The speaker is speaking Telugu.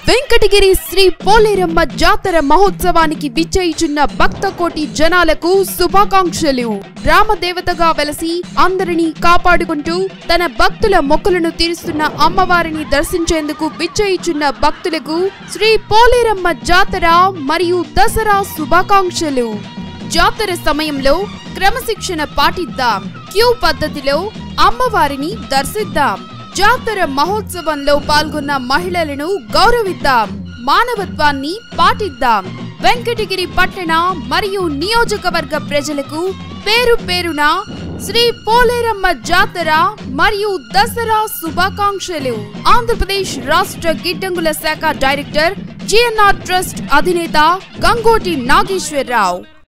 వెంకటగిరి శ్రీ పోలేరమ్మ జాతర మహోత్సవానికి విచ్చేయుచున్న భక్త కోటి జనాలకు శుభాకాంక్షలు గ్రామ దేవతగా వెలసి అందరినీ కాపాడుకుంటూ తన భక్తుల మొక్కులను తీరుస్తున్న అమ్మవారిని దర్శించేందుకు విచ్చేయుచున్న భక్తులకు శ్రీ పోలేరమ్మ జాతర మరియు దసరా శుభాకాంక్షలు జాతర సమయంలో క్రమశిక్షణ పాటిద్దాం క్యూ పద్ధతిలో అమ్మవారిని దర్శిద్దాం జాతర మహోత్సవంలో పాల్గొన్న మహిళలను గౌరవిద్దాం మానవత్వాన్ని పాటిద్దాం వెంకటగిరి పట్టణ మరియు నియోజకవర్గ ప్రజలకు పేరు పేరున శ్రీ పోలేరమ్మ జాతర మరియు దసరా శుభాకాంక్షలు ఆంధ్రప్రదేశ్ రాష్ట్ర గిడ్డంగుల శాఖ డైరెక్టర్ జిఎన్ఆర్ ట్రస్ట్ అధినేత గంగోటి నాగేశ్వరరావు